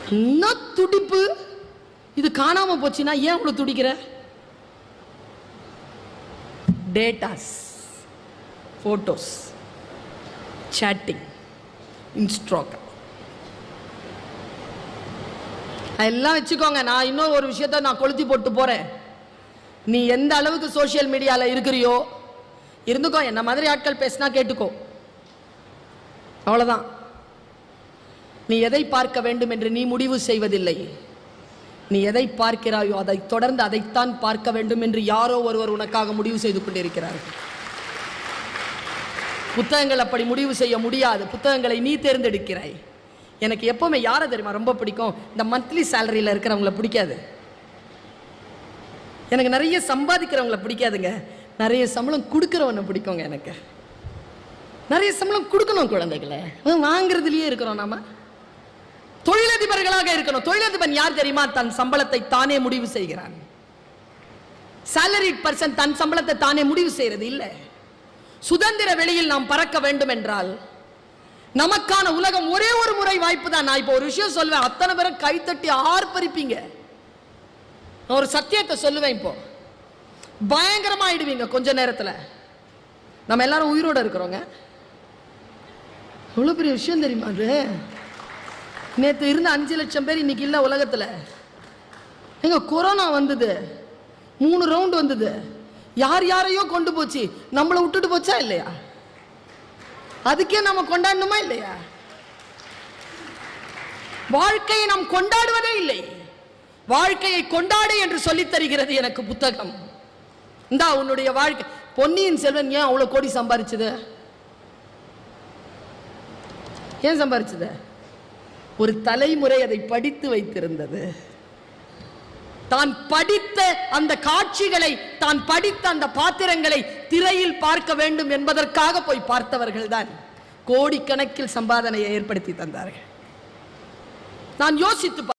என்ன துடிப்பு இது காணாம போச்சுன்னா ஏன் இவ்வளவு துடிக்கிற டேட்டாஸ் ஃபோட்டோஸ் சேட்டிங் இன்ஸ்ட்ராக் எல்லாம் வச்சுக்கோங்க நான் இன்னும் ஒரு விஷயத்த நான் கொளுத்தி போட்டு போறேன் நீ எந்த அளவுக்கு சோஷியல் மீடியால இருக்கிறியோ இருந்துக்கோ என்ன மாதிரி ஆட்கள் பேசினா கேட்டுக்கோ அவ்வளவுதான் நீ எதை பார்க்க வேண்டும் என்று நீ முடிவு செய்வதில்லை நீ எதை பார்க்கிறாயோ அதை தொடர்ந்து அதைத்தான் பார்க்க வேண்டும் என்று யாரோ ஒருவர் உனக்காக முடிவு செய்து கொண்டிருக்கிறார்கள் புத்தகங்கள் அப்படி முடிவு செய்ய முடியாது புத்தகங்களை நீ தேர்ந்தெடுக்கிறாய் எனக்கு எப்பவுமே யாரை தெரியுமா ரொம்ப பிடிக்கும் இந்த மந்த்லி சேலரியில் இருக்கிறவங்கள பிடிக்காது எனக்கு நிறைய சம்பாதிக்கிறவங்கள பிடிக்காதுங்க நிறைய சம்பளம் கொடுக்குறவனை பிடிக்குங்க எனக்கு நிறைய சம்பளம் கொடுக்கணும் குழந்தைகளை அவன் வாங்குறதுலயே இருக்கிறோம் நாம தொழிலதிபர்களாக இருக்கணும் தொழிலதிபன் யார் தெரியுமா தன் சம்பளத்தை தானே முடிவு செய்கிறான் salary பர்சன் தன் சம்பளத்தை தானே முடிவு செய்யறது இல்லை சுதந்திர வெளியில் நாம் பறக்க வேண்டும் என்றால் நமக்கான உலகம் ஒரே ஒரு முறை வாய்ப்பு தான் நான் இப்போ ஒரு விஷயம் சொல்லுவேன் அத்தனை பேரை கைத்தட்டி ஆர்ப்பரிப்பீங்க நான் ஒரு சத்தியத்தை சொல்லுவேன் இப்போ பயங்கரமாயிடுவீங்க கொஞ்ச நேரத்துல நம்ம எல்லாரும் உயிரோட இருக்கிறோங்க எவ்வளோ பெரிய விஷயம் தெரியுமா அது நேற்று இருந்த அஞ்சு லட்சம் பேர் இன்னைக்கு இல்லை உலகத்தில் எங்க கொரோனா வந்தது மூணு ரவுண்ட் வந்தது யார் யாரையோ கொண்டு போச்சு நம்மளை விட்டுட்டு போச்சா இல்லையா அதுக்கே நம்ம கொண்டாடணுமா இல்லையா வாழ்க்கையை நாம் கொண்டாடுவதே இல்லை வாழ்க்கையை கொண்டாடு என்று சொல்லித் தருகிறது எனக்கு புத்தகம் இந்தா உன்னுடைய வாழ்க்கை பொன்னியின் செல்வன் ஏன் அவ்வளோ கோடி சம்பாரிச்சது ஏன் சம்பாரிச்சது ஒரு தலைமுறை அதை படித்து வைத்திருந்தது தான் படித்த அந்த காட்சிகளை தான் படித்த அந்த பாத்திரங்களை திரையில் பார்க்க வேண்டும் என்பதற்காக போய் பார்த்தவர்கள் தான் கோடிக்கணக்கில் சம்பாதனையை ஏற்படுத்தி தந்தார்கள் நான் யோசித்து